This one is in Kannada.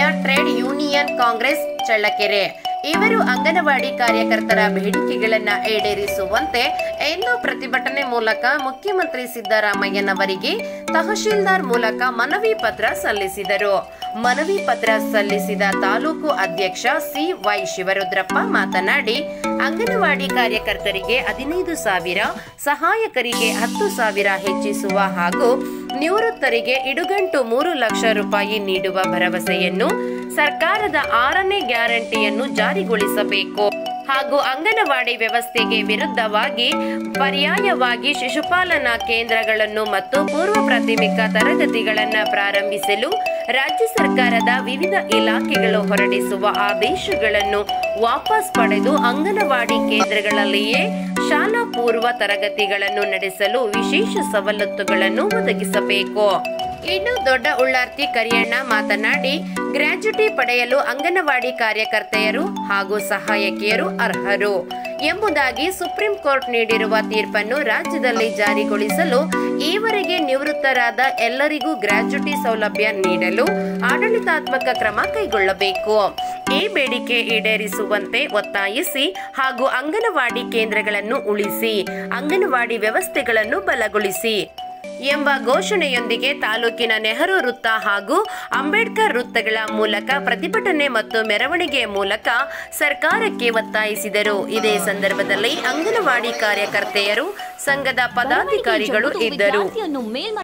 ಟ್ರೇಡ್ ಯೂನಿಯನ್ ಕಾಂಗ್ರೆಸ್ ಚಳ್ಳಕೆರೆ ಇವರು ಅಂಗನವಾಡಿ ಕಾರ್ಯಕರ್ತರ ಬೇಡಿಕೆಗಳನ್ನ ಈಡೇರಿಸುವಂತೆ ಎಂದು ಪ್ರತಿಭಟನೆ ಮೂಲಕ ಮುಖ್ಯಮಂತ್ರಿ ಸಿದ್ದರಾಮಯ್ಯನವರಿಗೆ ತಹಶೀಲ್ದಾರ್ ಮೂಲಕ ಮನವಿ ಪತ್ರ ಸಲ್ಲಿಸಿದರು ಮನವಿ ಪತ್ರ ಸಲ್ಲಿಸಿದ ತಾಲೂಕು ಅಧ್ಯಕ್ಷ ಸಿ ವೈ ಶಿವರುದ್ರಪ್ಪ ಮಾತನಾಡಿ ಅಂಗನವಾಡಿ ಕಾರ್ಯಕರ್ತರಿಗೆ ಹದಿನೈದು ಸಾವಿರ ಸಹಾಯಕರಿಗೆ ಹತ್ತು ಸಾವಿರ ಹೆಚ್ಚಿಸುವ ಹಾಗೂ ನಿವೃತ್ತರಿಗೆ ಇಡುಗಂಟು ಮೂರು ಲಕ್ಷ ರೂಪಾಯಿ ನೀಡುವ ಭರವಸೆಯನ್ನು ಸರ್ಕಾರದ ಆರನೇ ಗ್ಯಾರಂಟಿಯನ್ನು ಜಾರಿಗೊಳಿಸಬೇಕು ಹಾಗೂ ಅಂಗನವಾಡಿ ವ್ಯವಸ್ಥೆಗೆ ವಿರುದ್ಧವಾಗಿ ಪರ್ಯಾಯವಾಗಿ ಶಿಶುಪಾಲನಾ ಕೇಂದ್ರಗಳನ್ನು ಮತ್ತು ಪೂರ್ವ ಪ್ರಾಥಮಿಕ ತರಗತಿಗಳನ್ನು ಪ್ರಾರಂಭಿಸಲು ರಾಜ್ಯ ಸರ್ಕಾರದ ವಿವಿಧ ಇಲಾಖೆಗಳು ಹೊರಡಿಸುವ ಆದೇಶಗಳನ್ನು ವಾಪಸ್ ಪಡೆದು ಅಂಗನವಾಡಿ ಕೇಂದ್ರಗಳಲ್ಲಿಯೇ ಶಾಲಾ ಪೂರ್ವ ತರಗತಿಗಳನ್ನು ನಡೆಸಲು ವಿಶೇಷ ಸವಲತ್ತುಗಳನ್ನು ಒದಗಿಸಬೇಕು ಇನ್ನು ದೊಡ್ಡ ಉಳ್ಳಾರ್ತಿ ಕರಿಯಣ್ಣ ಮಾತನಾಡಿ ಗ್ರಾಜ್ಯುಟಿ ಪಡೆಯಲು ಅಂಗನವಾಡಿ ಕಾರ್ಯಕರ್ತೆಯರು ಹಾಗೂ ಸಹಾಯಕಿಯರು ಅರ್ಹರು ಎಂಬುದಾಗಿ ಸುಪ್ರೀಂ ಕೋರ್ಟ್ ನೀಡಿರುವ ತೀರ್ಪನ್ನು ರಾಜ್ಯದಲ್ಲಿ ಜಾರಿಗೊಳಿಸಲು ಈವರೆಗೆ ನಿವೃತ್ತರಾದ ಎಲ್ಲರಿಗೂ ಗ್ರಾಜ್ಯುಟಿ ಸೌಲಭ್ಯ ನೀಡಲು ಆಡಳಿತಾತ್ಮಕ ಕ್ರಮ ಕೈಗೊಳ್ಳಬೇಕು ಈ ಬೇಡಿಕೆ ಈಡೇರಿಸುವಂತೆ ಒತ್ತಾಯಿಸಿ ಹಾಗೂ ಅಂಗನವಾಡಿ ಕೇಂದ್ರಗಳನ್ನು ಉಳಿಸಿ ಅಂಗನವಾಡಿ ವ್ಯವಸ್ಥೆಗಳನ್ನು ಬಲಗೊಳಿಸಿ ಎಂಬ ಘೋಷಣೆಯೊಂದಿಗೆ ತಾಲೂಕಿನ ನೆಹರು ವೃತ್ತ ಹಾಗೂ ಅಂಬೇಡ್ಕರ್ ವೃತ್ತಗಳ ಮೂಲಕ ಪ್ರತಿಭಟನೆ ಮತ್ತು ಮೆರವಣಿಗೆ ಮೂಲಕ ಸರ್ಕಾರಕ್ಕೆ ಒತ್ತಾಯಿಸಿದರು ಇದೇ ಸಂದರ್ಭದಲ್ಲಿ ಅಂಗನವಾಡಿ ಕಾರ್ಯಕರ್ತೆಯರು ಸಂಘದ ಪದಾಧಿಕಾರಿಗಳು ಇದ್ದರು ವಿದ್ಯಾರ್ಥಿಯನ್ನು ಮೇಲ್ಮ